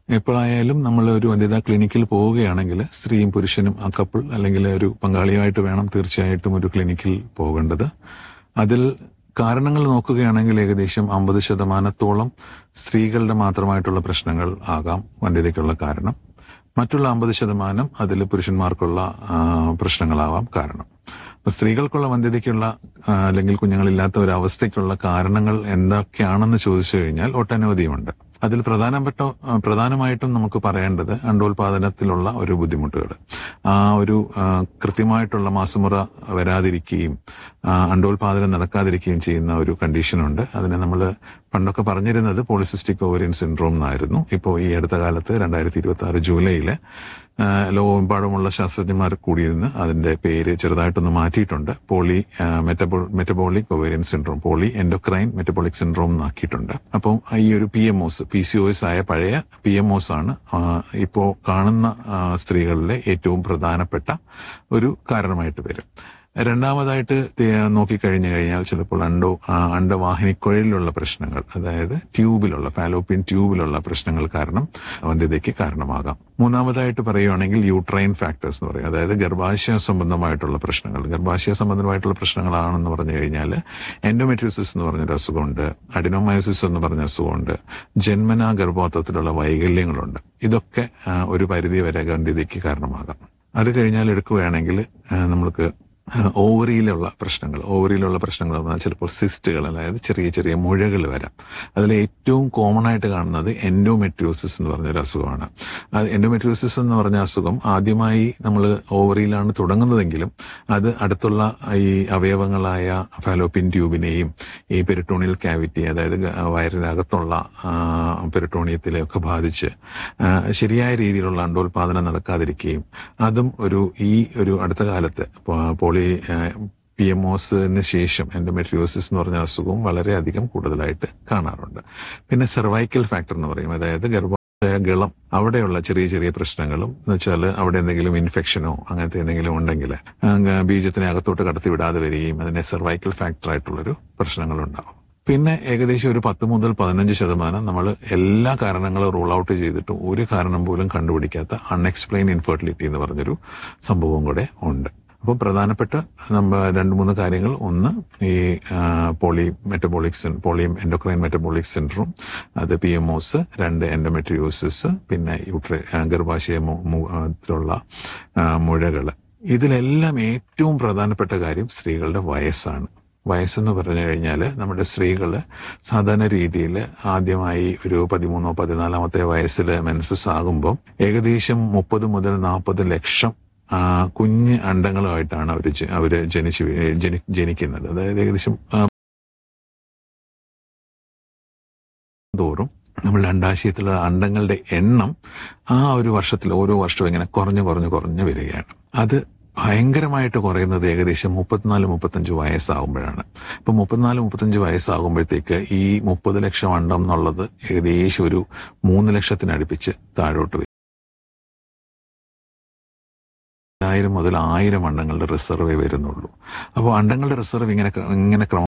എപ്പോഴായാലും നമ്മൾ ഒരു വന്ധ്യതാ ക്ലിനിക്കിൽ പോവുകയാണെങ്കിൽ സ്ത്രീയും പുരുഷനും ആ കപ്പിൾ അല്ലെങ്കിൽ ഒരു പങ്കാളിയായിട്ട് വേണം തീർച്ചയായിട്ടും ഒരു ക്ലിനിക്കിൽ പോകേണ്ടത് അതിൽ കാരണങ്ങൾ നോക്കുകയാണെങ്കിൽ ഏകദേശം അമ്പത് ശതമാനത്തോളം സ്ത്രീകളുടെ മാത്രമായിട്ടുള്ള പ്രശ്നങ്ങൾ ആകാം വന്ധ്യതയ്ക്കുള്ള കാരണം മറ്റുള്ള അമ്പത് ശതമാനം അതിൽ പുരുഷന്മാർക്കുള്ള ആ, പ്രശ്നങ്ങളാവാം കാരണം അപ്പൊ സ്ത്രീകൾക്കുള്ള വന്ധ്യതയ്ക്കുള്ള ആ, അല്ലെങ്കിൽ കുഞ്ഞുങ്ങളില്ലാത്ത ഒരു അവസ്ഥയ്ക്കുള്ള കാരണങ്ങൾ എന്തൊക്കെയാണെന്ന് ചോദിച്ചു കഴിഞ്ഞാൽ ഒട്ടനവധിയുമുണ്ട് അതിൽ പ്രധാനപ്പെട്ട ആ, പ്രധാനമായിട്ടും നമുക്ക് പറയേണ്ടത് അണ്ടോൽപാദനത്തിലുള്ള ഒരു ബുദ്ധിമുട്ടുകൾ ആ ഒരു ആ, കൃത്യമായിട്ടുള്ള മാസമുറ വരാതിരിക്കുകയും ആ, അണ്ടോൽപാദനം നടക്കാതിരിക്കുകയും ചെയ്യുന്ന ഒരു കണ്ടീഷനുണ്ട് അതിനെ നമ്മൾ പണ്ടൊക്കെ പറഞ്ഞിരുന്നത് പോളിസിസ്റ്റിക് ഓവറിയൻ സിൻഡ്രോം എന്നായിരുന്നു ഇപ്പോൾ ഈ അടുത്ത കാലത്ത് രണ്ടായിരത്തി ഇരുപത്തി ആറ് ജൂലൈയില് ആ, ലോകമെമ്പാടുമുള്ള ശാസ്ത്രജ്ഞന്മാർ കൂടിയിരുന്ന് അതിന്റെ പേര് ചെറുതായിട്ടൊന്ന് മാറ്റിയിട്ടുണ്ട് poly metabo metabolic ovarian syndrome poly endocrine metabolic syndrome എന്നാക്കിയിട്ടുണ്ട് അപ്പം ഈ ഒരു P M O S P C O S ആയ പഴയ പി എം ഒസ് ആണ് ആ, ഇപ്പോ കാണുന്ന ആ, സ്ത്രീകളിലെ ഏറ്റവും പ്രധാനപ്പെട്ട ഒരു കാരണമായിട്ട് വരും രണ്ടാമതായിട്ട് തെ- നോക്കിക്കഴിഞ്ഞു കഴിഞ്ഞാൽ ചിലപ്പോൾ അണ്ടോ ആ, അണ്ടവാഹിനിക്കുഴലിലുള്ള പ്രശ്നങ്ങൾ അതായത് ട്യൂബിലുള്ള ഫാലോപ്പിയൻ ട്യൂബിലുള്ള പ്രശ്നങ്ങൾ കാരണം വന്ധ്യതയ്ക്ക് കാരണമാകാം മൂന്നാമതായിട്ട് പറയുകയാണെങ്കിൽ യൂട്രൈൻ ഫാക്ടേഴ്സ് എന്ന് പറയും അതായത് ഗർഭാശയ സംബന്ധമായിട്ടുള്ള പ്രശ്നങ്ങൾ ഗർഭാശയ സംബന്ധമായിട്ടുള്ള പ്രശ്നങ്ങളാണെന്ന് പറഞ്ഞു കഴിഞ്ഞാൽ എൻഡോമെട്രിയോസിസ് എന്ന് പറഞ്ഞൊരു അസുഖമുണ്ട് അഡിനോമയോസിസ് എന്ന് പറഞ്ഞ അസുഖമുണ്ട് ജന്മനാ ഗർഭോത്വത്തിലുള്ള വൈകല്യങ്ങളുണ്ട് ഇതൊക്കെ ആ, ഒരു പരിധി വരെ വന്ധ്യതയ്ക്ക് കാരണമാകാം അത് കഴിഞ്ഞാൽ എടുക്കുകയാണെങ്കിൽ ആ, നമ്മൾക്ക് ഓവറിയിലുള്ള പ്രശ്നങ്ങൾ ഓവറിയിലുള്ള പ്രശ്നങ്ങൾ എന്ന് പറഞ്ഞാൽ ചിലപ്പോൾ സിസ്റ്റുകൾ അതായത് ചെറിയ ചെറിയ മുഴകൾ വരാം അതിൽ ഏറ്റവും കോമൺ ആയിട്ട് കാണുന്നത് എൻഡോമെട്രിയോസിസ് എന്ന് പറഞ്ഞൊരു അസുഖമാണ് അത് എൻഡോമെട്രിയോസിസ് എന്ന് പറഞ്ഞ അസുഖം ആദ്യമായി നമ്മൾ ഓവറിയിലാണ് തുടങ്ങുന്നതെങ്കിലും അത് അടുത്തുള്ള ഈ അവയവങ്ങളായ ഫാലോപ്പിൻ ട്യൂബിനെയും ഈ പെരിട്ടോണിയൽ ക്യാവിറ്റി അതായത് ഗ- വയറിനകത്തുള്ള പെരിട്ടോണിയത്തിലെയൊക്കെ ബാധിച്ച് ആ, ശരിയായ രീതിയിലുള്ള അണ്ടോൽപാദനം നടക്കാതിരിക്കുകയും അതും ഒരു ഈ ഒരു അടുത്ത കാലത്ത് പോ- പോളി പി എം ഒസിന് ശേഷം എൻഡോമെട്രിയോസിസ് എന്ന് പറഞ്ഞ അസുഖവും വളരെയധികം കൂടുതലായിട്ട് കാണാറുണ്ട് പിന്നെ സെർവൈക്കൽ ഫാക്ടർ എന്ന് പറയും അതായത് ഗർഭ ഗളം അവിടെയുള്ള ചെറിയ ചെറിയ പ്രശ്നങ്ങളും എന്ന് വെച്ചാൽ അവിടെ എന്തെങ്കിലും ഇൻഫെക്ഷനോ അങ്ങനത്തെ എന്തെങ്കിലും ഉണ്ടെങ്കിൽ അങ്ങ് ബീജത്തിനെ അകത്തോട്ട് കടത്തി വിടാതെ വരികയും അതിനെ സെർവൈക്കൽ ഫാക്ടർ ആയിട്ടുള്ളൊരു പ്രശ്നങ്ങളുണ്ടാവും പിന്നെ ഏകദേശം ഒരു പത്ത് മുതൽ പതിനഞ്ച് ശതമാനം നമ്മൾ എല്ലാ കാരണങ്ങളും റൂൾ ഔട്ട് ചെയ്തിട്ടും ഒരു കാരണം പോലും കണ്ടുപിടിക്കാത്ത അൺഎക്സ്പ്ലെയിൻ ഇൻഫെർട്ടിലിറ്റി എന്ന് പറഞ്ഞൊരു സംഭവം കൂടെ ഉണ്ട് അപ്പോൾ പ്രധാനപ്പെട്ട നമ്മ രണ്ട് മൂന്ന് കാര്യങ്ങൾ ഒന്ന് ഈ ആ, poly metabolic syn poly endocrine metabolic syndrome അത് പി എം ഒസ് രണ്ട് എൻഡോമെട്രിയോസിസ് പിന്നെ യൂട്ര ആ, ഗർഭാശയ മു- മു- ആ, ത്തിലുള്ള മുഴകൾ ഇതിലെല്ലാം ഏറ്റവും പ്രധാനപ്പെട്ട കാര്യം സ്ത്രീകളുടെ വയസ്സാണ് വയസ്സെന്ന് പറഞ്ഞു കഴിഞ്ഞാൽ നമ്മുടെ സ്ത്രീകൾ സാധാരണ രീതിയിൽ ആദ്യമായി ഒരു പതിമൂന്നോ പതിനാലാമത്തെ വയസ്സിൽ മെൻസസ് ആകുമ്പോൾ ഏകദേശം മുപ്പത് മുതൽ നാൽപ്പത് ലക്ഷം ആ, കുഞ്ഞ് അണ്ടങ്ങളുമായിട്ടാണ് അവർ അവര് ജനിച്ച് വീ- ജനി ജനിക്കുന്നത് അതായത് ഏകദേശം ആ, തോറും നമ്മളുടെ അണ്ടാശയത്തിലുള്ള അണ്ടങ്ങളുടെ എണ്ണം ആ ഒരു വർഷത്തിൽ ഓരോ വർഷവും ഇങ്ങനെ കുറഞ്ഞു കുറഞ്ഞു കുറഞ്ഞു വരികയാണ് അത് ഭയങ്കരമായിട്ട് കുറയുന്നത് ഏകദേശം മുപ്പത്തിനാല് മുപ്പത്തഞ്ച് വയസ്സാകുമ്പോഴാണ് ഇപ്പൊ മുപ്പത്തിനാല് മുപ്പത്തഞ്ച് വയസ്സാകുമ്പോഴത്തേക്ക് ഈ മുപ്പത് ലക്ഷം അണ്ടം എന്നുള്ളത് ഏകദേശം ഒരു മൂന്ന് ലക്ഷത്തിനടുപ്പിച്ച് താഴോട്ട് വരും ആയിരം മുതൽ ആയിരം അണ്ടങ്ങളുടെ റിസർവേ വരുന്നുള്ളൂ അപ്പോൾ അണ്ടങ്ങളുടെ റിസർവ് ഇങ്ങനെ ക്ര- ഇങ്ങനെ ക്രമം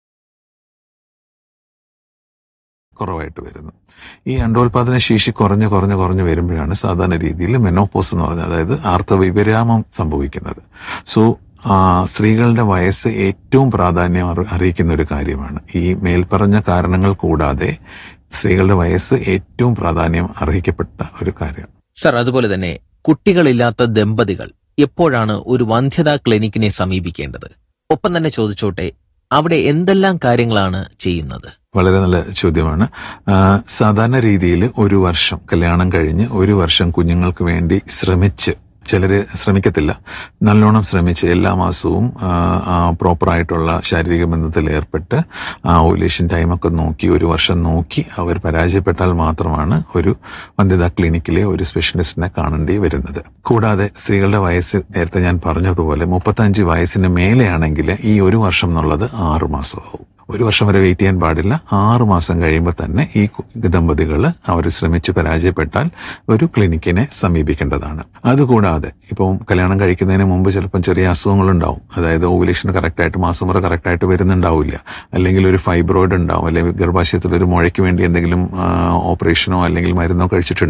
കുറവായിട്ട് വരുന്നു ഈ അണ്ടോൽപാദന ശേഷി കുറഞ്ഞ് കുറഞ്ഞ് കുറഞ്ഞ് വരുമ്പോഴാണ് സാധാരണ രീതിയിൽ മെനോപോസ് എന്ന് പറഞ്ഞാൽ അതായത് ആർത്തവിപരാമം സംഭവിക്കുന്നത് സോ ആ, സ്ത്രീകളുടെ വയസ്സ് ഏറ്റവും പ്രാധാന്യം അറി- അറിയിക്കുന്ന ഒരു കാര്യമാണ് ഈ മേൽപ്പറഞ്ഞ കാരണങ്ങൾ കൂടാതെ സ്ത്രീകളുടെ വയസ്സ് ഏറ്റവും പ്രാധാന്യം അർഹിക്കപ്പെട്ട ഒരു കാര്യം സർ അതുപോലെ തന്നെ കുട്ടികളില്ലാത്ത ദമ്പതികൾ എപ്പോഴാണ് ഒരു വന്ധ്യതാ ക്ലിനിക്കിനെ സമീപിക്കേണ്ടത് ഒപ്പം തന്നെ ചോദിച്ചോട്ടെ അവിടെ എന്തെല്ലാം കാര്യങ്ങളാണ് ചെയ്യുന്നത് വളരെ നല്ല ചോദ്യമാണ് ആ, സാധാരണ രീതിയിൽ ഒരു വർഷം കല്യാണം കഴിഞ്ഞ് ഒരു വർഷം കുഞ്ഞുങ്ങൾക്ക് വേണ്ടി ശ്രമിച്ച് ചിലര് ശ്രമിക്കത്തില്ല നല്ലോണം ശ്രമിച്ച് എല്ലാ മാസവും പ്രോപ്പറായിട്ടുള്ള ശാരീരിക ബന്ധത്തിൽ ഏർപ്പെട്ട് ആ ഓവുലേഷൻ ടൈമൊക്കെ നോക്കി ഒരു വർഷം നോക്കി അവർ പരാജയപ്പെട്ടാൽ മാത്രമാണ് ഒരു വന്ധ്യതാ ക്ലിനിക്കിലെ ഒരു സ്പെഷ്യലിസ്റ്റിനെ കാണേണ്ടി വരുന്നത് കൂടാതെ സ്ത്രീകളുടെ വയസ്സ് നേരത്തെ ഞാൻ പറഞ്ഞതുപോലെ മുപ്പത്തഞ്ച് വയസ്സിന് മേലെയാണെങ്കിൽ ഈ ഒരു വർഷം എന്നുള്ളത് ആറു മാസമാവും ഒരു വർഷം വരെ വെയിറ്റ് ചെയ്യാൻ പാടില്ല ആറു മാസം കഴിയുമ്പോൾ തന്നെ ഈ ദമ്പതികൾ അവർ ശ്രമിച്ച് പരാജയപ്പെട്ടാൽ ഒരു ക്ലിനിക്കിനെ സമീപിക്കേണ്ടതാണ് അതുകൂടാതെ ഇപ്പം കല്യാണം കഴിക്കുന്നതിന് മുമ്പ് ചിലപ്പം ചെറിയ അസുഖങ്ങളുണ്ടാവും അതായത് ഓവുലേഷൻ കറക്റ്റായിട്ട് മാസം മുറ കറക്റ്റായിട്ട് വരുന്നുണ്ടാവില്ല അല്ലെങ്കിൽ ഒരു ഫൈബ്രോയിഡ് ഉണ്ടാവും അല്ലെങ്കിൽ ഗർഭാശയത്തിൽ ഒരു മുഴയ്ക്ക് വേണ്ടി എന്തെങ്കിലും ആ, ഓപ്പറേഷനോ അല്ലെങ്കിൽ മരുന്നോ കഴിച്ചിട്ടുണ്ട്